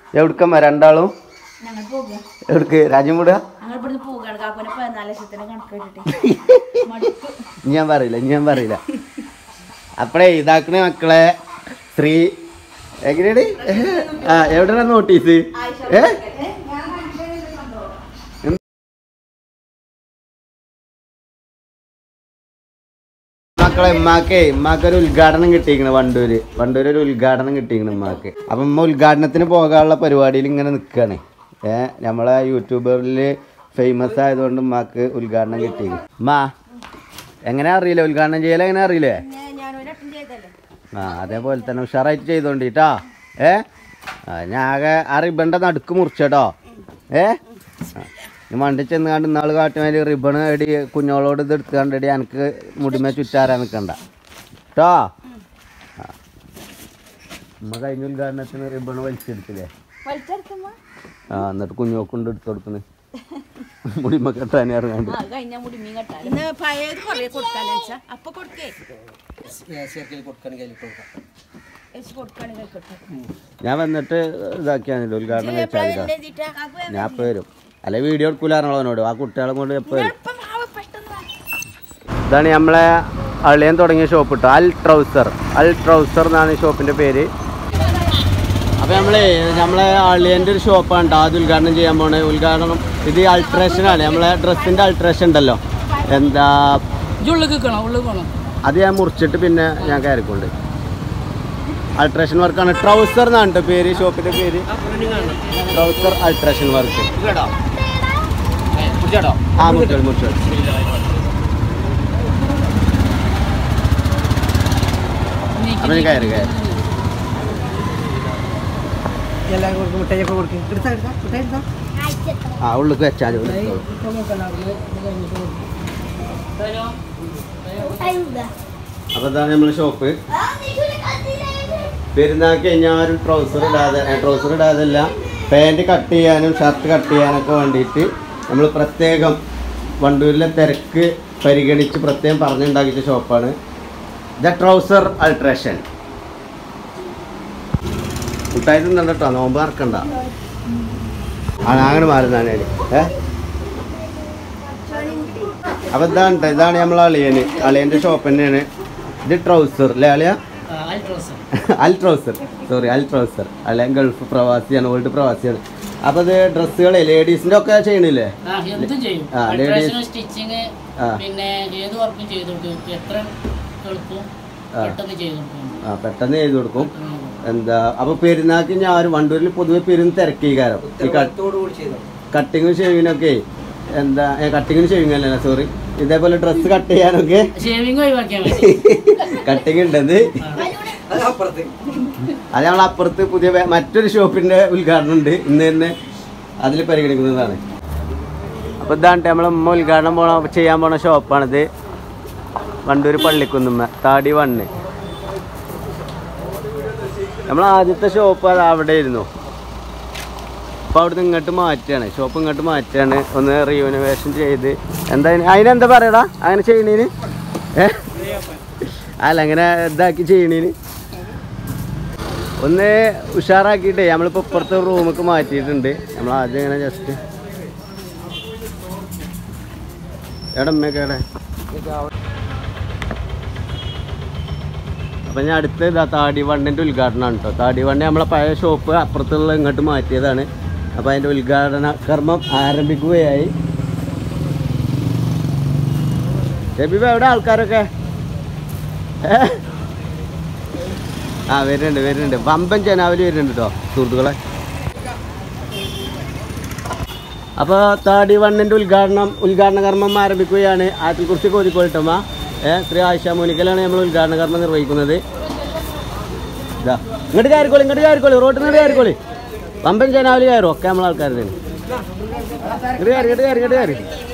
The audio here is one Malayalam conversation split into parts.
എവിടുക്കമ്മ രണ്ടാളും ഞങ്ങൾ പോകുക എവിടക്ക് രാജ്യം വിടുക ഞങ്ങൾ ഇവിടുന്ന് പോവുകയാണ് കാക്കുനെ പതിനാല് ലക്ഷത്തിന് കണക്ക് കേട്ടിട്ട് മടുത്തു ഇനി ഞാൻ പറയില്ല ഇനി ഞാൻ പറയില്ല അപ്പഴേ ഇതാക്കണേ മക്കളെ സ്ത്രീ എങ്ങനെയാണ് ആ എവിടെയാണ് നോട്ടീസ് ഏ മക്കളെ ഉമ്മാക്കേ ഉമ്മാക്ക് ഒരു ഉദ്ഘാടനം കിട്ടിയിരിക്കണ് വണ്ടൂര് വണ്ടൂര് ഒരു ഉദ്ഘാടനം കിട്ടിയിരിക്കണ് ഉമ്മാക്ക് അപ്പം ഉമ്മ ഉദ്ഘാടനത്തിന് പോകാനുള്ള പരിപാടിയിൽ ഇങ്ങനെ നിൽക്കുകയാണ് ഏ നമ്മളെ യൂട്യൂബറിൽ ഫേമസ് ആയതുകൊണ്ട് ഉമ്മാക്ക് ഉദ്ഘാടനം കിട്ടിയിരിക്കുന്നു ഉമ്മാ എങ്ങനെ അറിയില്ല ഉദ്ഘാടനം ചെയ്യൽ എങ്ങനെ അറിയില്ലേ ഞാനൊരട്ടം ചെയ്തല്ലേ ആ അതേപോലെ തന്നെ ഉഷാറായിട്ട് ചെയ്തോണ്ടിട്ടാ ഏ ആ, ഞാൻ ആകെ ആ റിബണിൻ്റെ നടുക്ക് മുറിച്ചേട്ടോ ഏ ആ, ഇനി വണ്ടി ചെന്ന് കണ്ട് ഇന്നാൾ കാട്ടുമേല് റിബണ് എടി കുഞ്ഞോളോട് ഇത് എടുത്ത് കണ്ടെടി എനിക്ക് മുടിമേ ചുറ്റാരാ നിൽക്കണ്ട കേട്ടോ ഉമ്മ കഴിഞ്ഞ ഉദ്ഘാടനത്തിന് റിബണ് വലിച്ചെടുത്തില്ലേ വലിച്ചെടുക്കുമ്പോ ആ എന്നിട്ട് കുഞ്ഞോക്കൊണ്ട് എടുത്ത് കൊടുക്കണ് മുടിമ കെട്ടാൻ ഇറങ്ങാണ്ട് ആ കഴിഞ്ഞ മുടി മീൻ കെട്ടാൻ ഇന്ന് പഴയത് കുറേ കൊടുക്കാന്ന് വെച്ചാ അപ്പൊ കൊടുക്കേ വെച്ച് കൊടുക്കുകയാണെങ്കിൽ കിട്ടും ഞാൻ വന്നിട്ട് ഇതാക്കിയാണല്ലോ ഉദ്ഘാടനം കഴിച്ചാൽ എഴുതിട്ടാ ഞാൻ ഇപ്പോൾ വരും അല്ലെ വീഡിയോ എടുക്കൂലാണല്ലോ അവനോട് ആ കുട്ടികളെ കൊണ്ട് എപ്പോൾ വരും പെട്ടെന്ന് വാ. ഇതാണ് നമ്മളെ അളിയൻ തുടങ്ങിയ ഷോപ്പ് കേട്ടോ അൽ ട്രൗസർ അൽ ട്രൗസർ എന്നാണ് ഈ ഷോപ്പിൻ്റെ പേര് അപ്പോൾ നമ്മളെ നമ്മളെ അളിയൻ്റെ ഒരു ഷോപ്പാണ് കേട്ടോ അത് ഉദ്ഘാടനം ചെയ്യാൻ പോണേ ഉദ്ഘാടനം ഇത് അൾട്രേഷനാണ് നമ്മളെ ഡ്രസ്സിൻ്റെ അൾട്രേഷൻ ഉണ്ടല്ലോ എന്താ അത് ഞാൻ മുറിച്ചിട്ട് പിന്നെ ഞാൻ കയറിക്കൊണ്ട് അൾട്രേഷൻ വർക്കാണ് ട്രൗസർ എന്നാണ് കേട്ടോ പേര് ഷോപ്പിൻ്റെ പേര് ട്രൗസർ അൾട്രേഷൻ വർക്ക് ആ മുറിച്ചോളൂ മുറിച്ചോളൂ അപ്പം ഞാൻ കയറി കയറി എല്ലാവർക്കും കൊടുക്കും മുട്ടയൊക്കെ കൊടുക്കും എടുത്താ എടുത്താ മുട്ട എടുത്താ ആ ഉള്ളിക്ക് വെച്ചാൽ മതി അപ്പൊ ഇതാണ് നമ്മളെ ഷോപ്പ് പെരുന്നാൾക്ക് കഴിഞ്ഞാൽ ആരും ട്രൗസർ ഇടാതെ ട്രൗസർ ഇടാതല്ല പാൻറ് കട്ട് ചെയ്യാനും ഷർട്ട് കട്ട് ചെയ്യാനൊക്കെ വേണ്ടിയിട്ട് നമ്മൾ പ്രത്യേകം വണ്ടൂരിലെ തിരക്ക് പരിഗണിച്ച് പ്രത്യേകം പറഞ്ഞുണ്ടാക്കിയ ഷോപ്പാണ് ദ ട്രൗസർ അൾട്രേഷൻ മുട്ടായി തിന്നണ്ട കേട്ടോ നോമ്പ് മറക്കണ്ട ആ അങ്ങനെ മാറുന്നതാണ് ഏ അപ്പൊ ഇതാണ് ട്ടോ, ഇതാണ് നമ്മളെ അളിയന് അളിയന്റെ ഷോപ്പ് തന്നെയാണ് ഇത് ട്രൗസർ അല്ലേ അളിയ അൽ ട്രൗസർ സോറി അൽ ട്രൗസർ അളിയൻ ഗൾഫ് പ്രവാസിയാണ് ഓൾഡ് പ്രവാസിയാണ് അപ്പൊ ഇത് ഡ്രസ്സുകളെ ലേഡീസിന്റെ ഒക്കെ ചെയ്യണില്ലേ ആ, എന്തും ചെയ്യും ആ, അൾട്രേഷൻ ladies- സ്റ്റിച്ചിങ് ആ. പിന്നെ ഏത് വർക്കും ചെയ്ത് കൊടുക്കും എത്ര എളുപ്പം ആ. പെട്ടെന്ന് ചെയ്ത് കൊടുക്കും ആ പെട്ടെന്ന് ചെയ്ത് കൊടുക്കും എന്താ അപ്പൊ പെരുന്നാൾക്ക് ഞാൻ ഒരു വണ്ടൂരിൽ പൊതുവെ പെരുന്ന് തിരക്കി കാരം ഈ കട്ടിങ്ങും ഷേവിങ്ങിനൊക്കെ എന്താ കട്ടിങ്ങിനും ഷേവിങ് അല്ല സോറി ഇതേപോലെ ഡ്രസ്സ് കട്ട് ചെയ്യാനൊക്കെ ഷേവിങ് ഒഴിവാക്കിയാൽ മതി കട്ടിങ് ഉണ്ടെന്ന് അത് നമ്മൾ അപ്പുറത്ത് പുതിയ വേ- മറ്റൊരു ഷോപ്പിന്റെ ഉദ്ഘാടനം ഉണ്ട് ഇന്ന് തന്നെ അതിൽ പരിഗണിക്കുന്നതാണ് അപ്പൊ ഇതാണ് നമ്മൾ ഉമ്മ ഉദ്ഘാടനം പോണ ചെയ്യാൻ പോണ ഷോപ്പാണിത് വണ്ടൂര് പള്ളിക്കുന്നുമ്മ താടി വണ്ണ് നമ്മൾ ആദ്യത്തെ ഷോപ്പ് അത് അവിടെ ആയിരുന്നു അപ്പോൾ അവിടുന്ന് ഇങ്ങോട്ട് മാറ്റുകയാണ് ഷോപ്പ് ഇങ്ങോട്ട് മാറ്റുകയാണ് ഒന്ന് റീയൂണിവേഷൻ ചെയ്ത് എന്താ അതിന് അതിനെന്താ പറയടാ അങ്ങനെ ചെയ്യണേന് ഏ അല്ല അങ്ങനെ ഇതാക്കി ചെയ്യണേന് ഒന്ന് ഉഷാറാക്കിയിട്ടേ നമ്മളിപ്പോൾ ഇപ്പുറത്തെ റൂമൊക്കെ മാറ്റിയിട്ടുണ്ട് നമ്മൾ ആദ്യം ഇങ്ങനെ ജസ്റ്റ് എവിടെ അമ്മയൊക്കെ എവിടെ അപ്പം ഞാൻ അടുത്ത് ഇതാ താടി വണ്ണിൻ്റെ ഉദ്ഘാടനമാണ് കേട്ടോ താടി വണ്ണി നമ്മളെ പഴയ ഷോപ്പ് അപ്പുറത്തുള്ള ഇങ്ങോട്ട് മാറ്റിയതാണ് അപ്പോൾ അതിൻ്റെ ഉദ്ഘാടന കർമ്മം ആരംഭിക്കുകയായി രബിബ എവിടെ ആൾക്കാരൊക്കെ ഏ? ആ വരുന്നുണ്ട് വരുന്നുണ്ട് വമ്പൻ ജനാവലി വരുന്നുണ്ട് കേട്ടോ സുഹൃത്തുക്കളെ അപ്പോൾ താടി വണ്ണിൻ്റെ ഉദ്ഘാടനം ഉദ്ഘാടന കർമ്മം ആരംഭിക്കുകയാണ് ആറ്റിൽക്കുറിച്ച് കോഴിക്കോട്ടമ്മ ഏഹ് ശ്രീ ആയിഷ മോനിക്കലാണ് നമ്മൾ ഉദ്ഘാടന കർമ്മം നിർവഹിക്കുന്നത് ഇതാ ഇങ്ങോട്ട് കയറിക്കോളി ഇങ്ങോട്ട് കയറിക്കോളി റോട്ടിൽ നിന്ന് കയറിക്കോളി വമ്പൻ ജനാവലി കയറും ഒക്കെ നമ്മളെ ആൾക്കാർ തന്നെ ഇങ്ങോട്ട് കയറി ഇങ്ങോട്ട് കയറി ഇങ്ങോട്ട് കയറി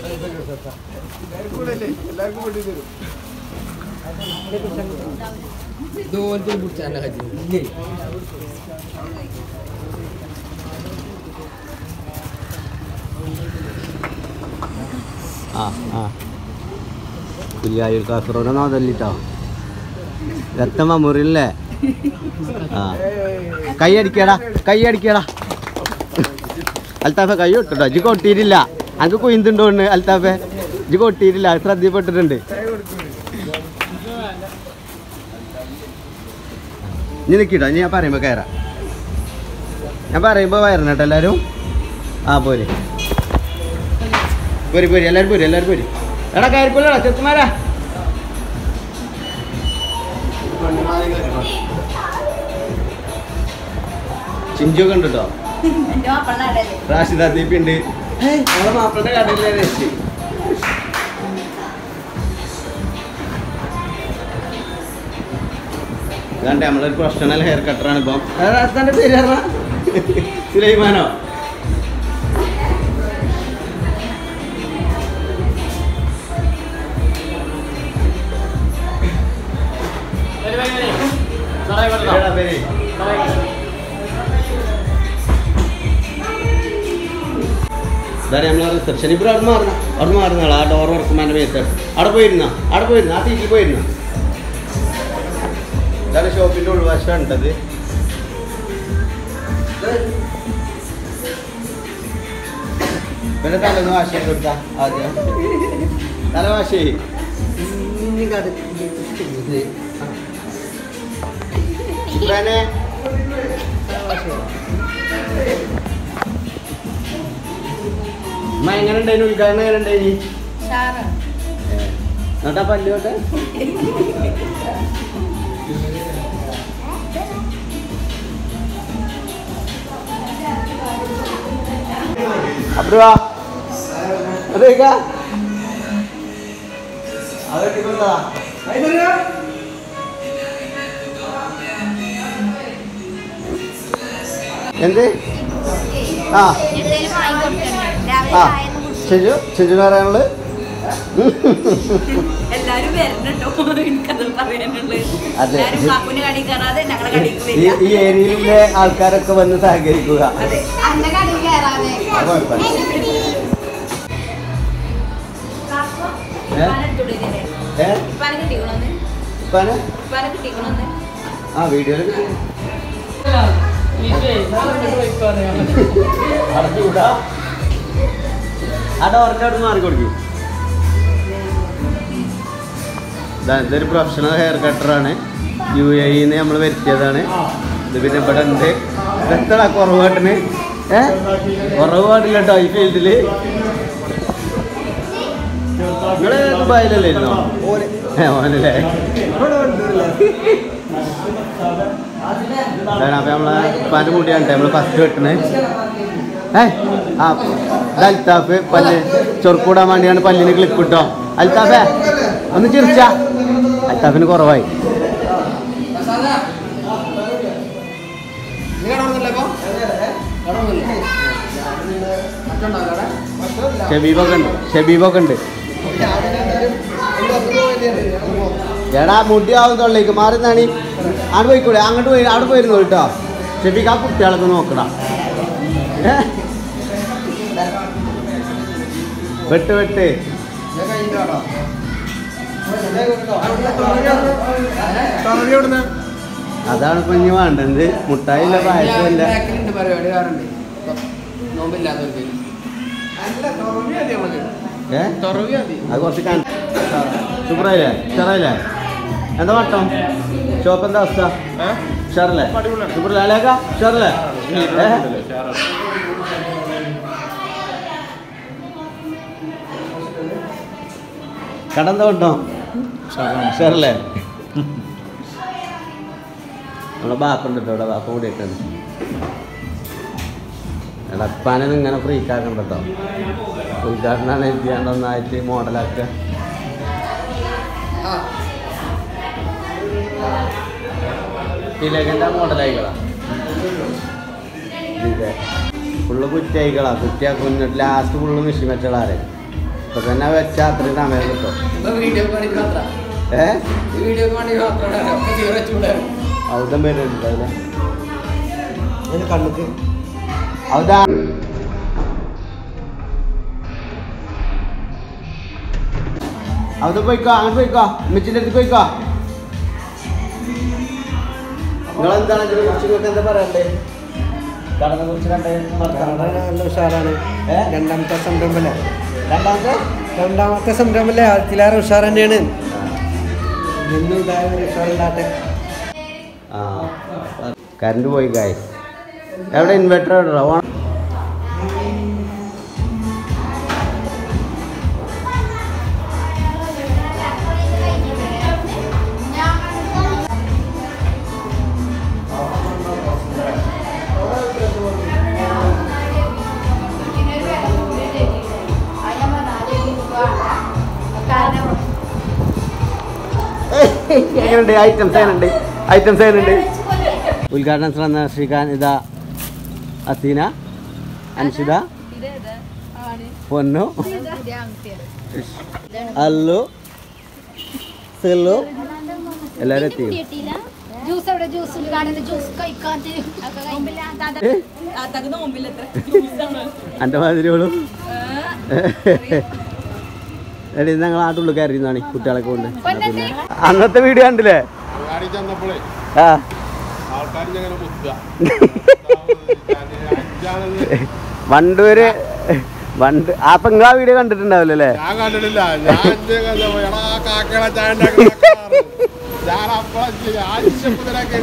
ആ ആ പുലിയായൂർ കാസർഗോഡ് അതല്ലിട്ടോ രക്തമ്മ മുറിയില്ലേ ആ കൈ അടിക്കടാ കൈ അടിക്കടാ അൽത്താഫെ കൈ വിട്ടോ ഇജ്ജ് കൊട്ടിയിട്ടില്ല അനക്ക് കുയിന്തുണ്ടോണ്ട് അൽത്താഫെ ഇജ്ജ് കൊട്ടിയിട്ടില്ല അത് ശ്രദ്ധയിൽപ്പെട്ടിട്ടുണ്ട് ഇനി നിൽക്കിട്ടോ ഇനി ഞാൻ പറയുമ്പോൾ കയറാം ഞാൻ പറയുമ്പോൾ വരണം കേട്ടോ എല്ലാവരും ആ പോര് പോരി പോരി എല്ലാവരും പോരി എല്ലാവരും പോരി എടാ കയറിപ്പോലെടാ ചെത്തുമാരാ ചിഞ്ചൊക്കെ ഉണ്ട് കേട്ടോ എന്റെ മാപ്പിളുടെ കടയല്ലേ റാഷിദ ദീപി ഉണ്ട് നമ്മളെ മാപ്പിളുടെ കടയിലെ രക്ഷി ഇതാണ്ട് നമ്മളൊരു പ്രൊഫഷണൽ ഹെയർ കട്ടറാണ് ഇപ്പം തന്റെ പേര് പറഞ്ഞ സുലൈമാനോ വരൂ, വരൂ, വരൂ. സാറേ, ഇവിടെ പേരെടാ നിന്നോ. പേര് സാറേ, ഇതാണ് നമ്മളെ റിസപ്ഷൻ ഇവിടെ അവിടെ മാറുന്ന അവിടെ മാറുന്നോളാം ആ ഡോർ തുറക്കുമ്പോൾ എൻ്റെ മേത്ത് അവിടെ പോയിരുന്ന അവിടെ പോയിരുന്ന ആ സീറ്റിൽ പോയിരുന്ന ഇതാണ് ഷോപ്പിൻ്റെ ഉൾവശം ഉണ്ടത് പിന്നെ തലേന്ന് വാഷ് ചെയ്ത് കൊടുത്താ ആദ്യം തല വാഷ് ചെയ്യും ഇബ്രാനെ അമ്മ എങ്ങനെ ഉണ്ടായിരുന്നു ഉദ്ഘാടനം എങ്ങനെ ഉണ്ടായിനി ഷാറ് എന്നിട്ടാ പല്ലോട്ടെ അബ്രുവാ അതേക്കാ അത് കിട്ടുന്നതാ എന്ത് ആ എന്തേലും വാങ്ങിക്കൊടുക്കണ്ടേ രാവിലെ ആ ചായ ഒന്നും കുടിച്ചില്ല. ഷെജു ഷെജു പറയാനുള്ളത് എല്ലാരും വരണട്ടോ എനിക്കത് പറയാനുള്ളത് അതെ. എല്ലാരും കാപ്പുന് കടി കയറാതെ ഞങ്ങളെ കടിക്ക് ഈ ഈ വരിക ഏരിയയിലെ ആൾക്കാരൊക്കെ വന്ന് സഹകരിക്കുക അതെ അന്ന കടി കയറാതെ അത് കുഴപ്പമില്ല. ഏ? ഏ ഇപ്പാനെ കിട്ടിക്കണോന്ന് ഇപ്പാനെ ഇപ്പാനെ കിട്ടിക്കണോന്ന് ആ വീഡിയോയിൽ ഇതേ, സാറേ ഇങ്ങോട്ട് പോയിക്കോ അറിയാം. അടച്ചുകൂടാ ആ ഡോറിൻ്റെ അവിടെ മാറി കൊടുക്കും ഇതാ, ഇതൊരു പ്രൊഫഷണൽ ഹെയർ കട്ടറാണ് യു എന്ന് നമ്മൾ വരുത്തിയതാണ് ഇത് പിന്നെ ഇവിടെ ഉണ്ട് എത്ര കുറവ് പാട്ടിന് ഏ കുറവ് പാടില്ല കേട്ടോ ഈ ഫീൽഡില് നിങ്ങള് ദുബായിലല്ലേ ഇരുന്നോ ഏ ഓനല്ലേ ഇതാണ് അപ്പൊ നമ്മളെ ഉപ്പാന്റെ മുടിയാണ് നമ്മള് ഫസ്റ്റ് വെട്ടണേ ഏ ആ ഇത് അൽത്താഫ് പല്ല് ചൊറുക്കൂടാൻ വേണ്ടിയാണ് പല്ലിന് ക്ലിപ്പ് കിട്ടോ അൽത്താഫേ ഒന്ന് ചിരിച്ച അൽത്താഫിന് കുറവായി ഷബീബൊക്കെ ഉണ്ട് ഷബീബൊക്കെ ഉണ്ട് എടാ മുടി ആവും തൊള്ളേക്ക് മാറി നാണി അവിടെ പോയിക്കൂടെ അങ്ങോട്ട് പോയി അവിടെ പോയിരുന്നു കേട്ടോ ഷെബിക്ക് ആ കുട്ടികളൊക്കെ നോക്കടാ ഏ? വെട്ട് വെട്ട് അതാണ് ഇപ്പൊ ഇനി വേണ്ടത് മുട്ടായില്ല പായസമില്ല പരിപാടി കാറുണ്ട് നോമ്പില്ലാത്തവർക്ക് ഏ തുറവിയാ മതി അത് കുറച്ച് കാണ് സൂപ്പറായില്ലേ ഉഷാറായില്ലേ എന്താ വട്ടം ഷോപ്പ് എന്താ അവസ്ഥ ഉഷാറല്ലേ സൂപ്പറല്ലേ അലേക്ക ഉഷാറല്ലേ ഏ? കട എന്താ വട്ടോ ഉഷാറല്ലേ നമ്മളെ ബാപ്പുണ്ട് കേട്ടോ ഇവിടെ ബാപ്പ കൂടി ഇട്ടുണ്ട് എടപ്പാനെ ഇങ്ങനെ ഫ്രീക്കാക്കണ്ട കേട്ടോ ഉദ്ഘാടനമാണ് എത്തിയാണ്ടൊന്നായിട്ട് മോഡലാക്കുക തിലകൻ്റെ മോഡലായിക്കളാ ഇത് ഫുള്ള് കുറ്റിയായിക്കളാ കുറ്റിയാ കുഞ്ഞിട്ട് ലാസ്റ്റ് ഫുള്ള് മെഷീൻ വെച്ചളാരെ ഇപ്പൊ തന്നെ വെച്ചാൽ അത്രയും സമയം കിട്ടും വീഡിയോ വേണ്ടി മാത്രം ഏ വീഡിയോ വേണ്ടി മാത്രം ചൂടാണ് ഔദം വരുന്നുണ്ട് അതിലെ അതിന് കണ്ണുക്ക് ഔദാ അവിടെ പോയിക്കോ അങ്ങോട്ട് പോയിക്കോ അമ്മച്ചിൻ്റെ അടുത്ത് പോയിക്കോ നിങ്ങളെന്താണ് ഇതിനെ കുറിച്ച് നിങ്ങൾക്ക് എന്താ പറയണ്ടേ കടനെ കുറിച്ച് കണ്ടേ കട നല്ല ഉഷാറാണ് ഏ? രണ്ടാമത്തെ സംരംഭമല്ലേ രണ്ടാമത്തെ രണ്ടാമത്തെ സംരംഭമല്ലേ ആദ്യത്തിലേറെ ഉഷാർ തന്നെയാണ് എന്നും ഇതായ ഒരു ഉഷാറുണ്ടാട്ടെ ആ കറണ്ട് പോയി കായ് എവിടെ ഇൻവെർട്ടർ എവിടെ ഓൺ എങ്ങനെയുണ്ട് ഐറ്റംസ് എങ്ങനെയുണ്ട് ഐറ്റംസ് എങ്ങനെയുണ്ട് ഉദ്ഘാടനം സന്ദർശിക്കാൻ ഇതാ അസീന അൻഷിത പൊന്നു അല്ലു സില്ലു എല്ലാവരും എത്തി ജ്യൂസ് എവിടെ ജ്യൂസ് ഉദ്ഘാടന ജ്യൂസ് കഴിക്കാത്ത എൻ്റെ മാതിരിയോളും എടി ഞങ്ങൾ ആട്ടുള്ളിൽ കയറിയിരുന്നാണ് കുട്ടികളൊക്കെ കൊണ്ട് അന്നത്തെ വീഡിയോ കണ്ടില്ലേ അങ്ങാടി ചെന്നപ്പോഴേ ആ ആൾക്കാർ ഇങ്ങനെ കുത്തുക അഞ്ചാണത് വണ്ടൂര് വണ്ട് ആ പെങ്ങളാ വീഡിയോ കണ്ടിട്ടുണ്ടാവില്ല അല്ലേ ഞാൻ കണ്ടിട്ടില്ല ഞാൻ എന്റെ കഥ പോയി, എടാ കാക്കകളെ ചായ ഉണ്ടാക്കുന്ന ആൾക്കാരാണ്. ഞാൻ അപ്പഴാ ആവശ്യപ്പത്തിനൊക്കെ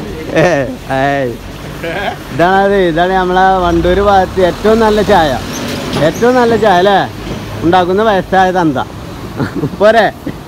ഇതാണ് ഇതാണ് നമ്മളെ വണ്ടൂര് ഭാഗത്ത് ഏറ്റവും നല്ല ചായ ഏറ്റവും നല്ല ചായ അല്ലേ ഉണ്ടാക്കുന്ന വയസ്സായ തന്ത പോരെ